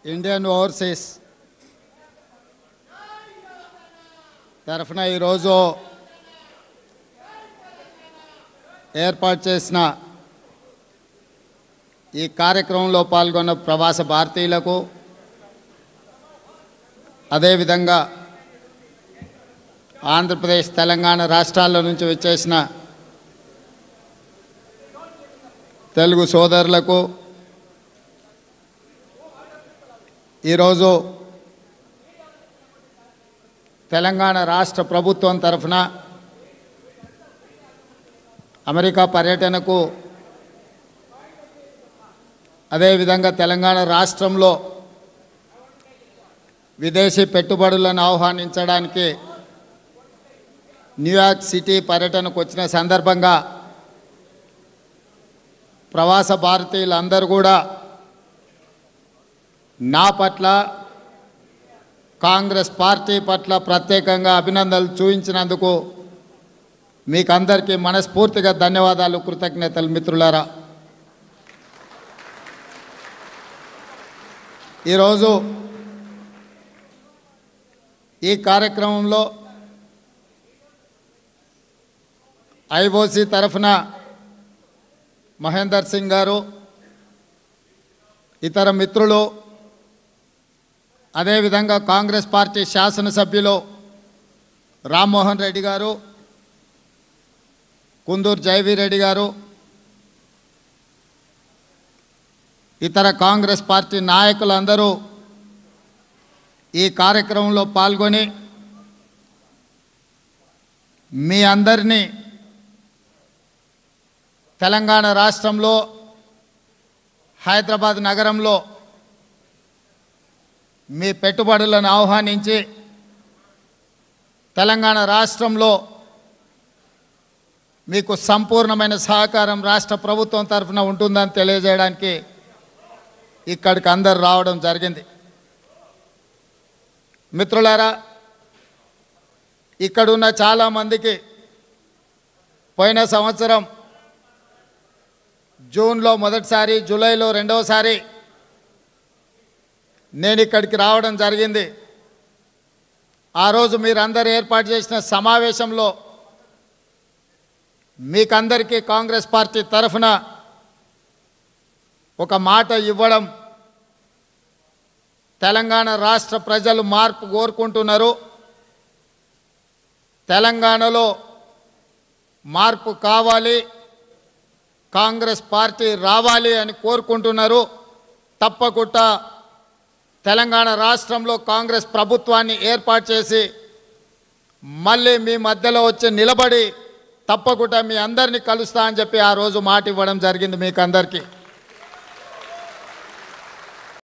Indian overseas తరఫున ఈరోజు ఏర్పాటు చేసిన ఈ కార్యక్రమంలో పాల్గొన్న ప్రవాస భారతీయులకు అదేవిధంగా ఆంధ్రప్రదేశ్ తెలంగాణ రాష్ట్రాల నుంచి వచ్చేసిన తెలుగు సోదరులకు ఈరోజు తెలంగాణ రాష్ట్ర ప్రభుత్వం తరఫున అమెరికా పర్యటనకు అదేవిధంగా తెలంగాణ రాష్ట్రంలో విదేశీ పెట్టుబడులను ఆహ్వానించడానికి న్యూయార్క్ సిటీ పర్యటనకు వచ్చిన సందర్భంగా ప్రవాస భారతీయులందరూ కూడా నా పట్ల కాంగ్రెస్ పార్టీ పట్ల ప్రత్యేకంగా అభినందనలు చూపించినందుకు మీకు అందరికీ మనస్ఫూర్తిగా ధన్యవాదాలు కృతజ్ఞతలు మిత్రులారా ఈరోజు ఈ కార్యక్రమంలో ఐఓసి తరఫున మహేందర్ సింగ్ గారు ఇతర మిత్రులు అదేవిధంగా కాంగ్రెస్ పార్టీ శాసనసభ్యులు రామ్మోహన్ రెడ్డి గారు కుందూరు జైవీరెడ్డి గారు ఇతర కాంగ్రెస్ పార్టీ నాయకులందరూ ఈ కార్యక్రమంలో పాల్గొని మీ అందరినీ తెలంగాణ రాష్ట్రంలో హైదరాబాద్ నగరంలో మీ పెట్టుబడులను ఆహ్వానించి తెలంగాణ రాష్ట్రంలో మీకు సంపూర్ణమైన సహకారం రాష్ట్ర ప్రభుత్వం తరఫున ఉంటుందని తెలియజేయడానికి ఇక్కడికి అందరు రావడం జరిగింది మిత్రులారా ఇక్కడున్న చాలామందికి పోయిన సంవత్సరం జూన్లో మొదటిసారి జూలైలో రెండవసారి నేను ఇక్కడికి రావడం జరిగింది ఆ రోజు మీరందరూ ఏర్పాటు చేసిన సమావేశంలో మీకందరికీ కాంగ్రెస్ పార్టీ తరఫున ఒక మాట ఇవ్వడం తెలంగాణ రాష్ట్ర ప్రజలు మార్పు కోరుకుంటున్నారు తెలంగాణలో మార్పు కావాలి కాంగ్రెస్ పార్టీ రావాలి అని కోరుకుంటున్నారు తప్పకుండా తెలంగాణ రాష్ట్రంలో కాంగ్రెస్ ప్రభుత్వాన్ని ఏర్పాటు చేసి మళ్ళీ మీ మధ్యలో వచ్చి నిలబడి తప్పకుండా మీ అందరినీ కలుస్తా అని చెప్పి ఆ రోజు మాట ఇవ్వడం జరిగింది మీకు అందరికీ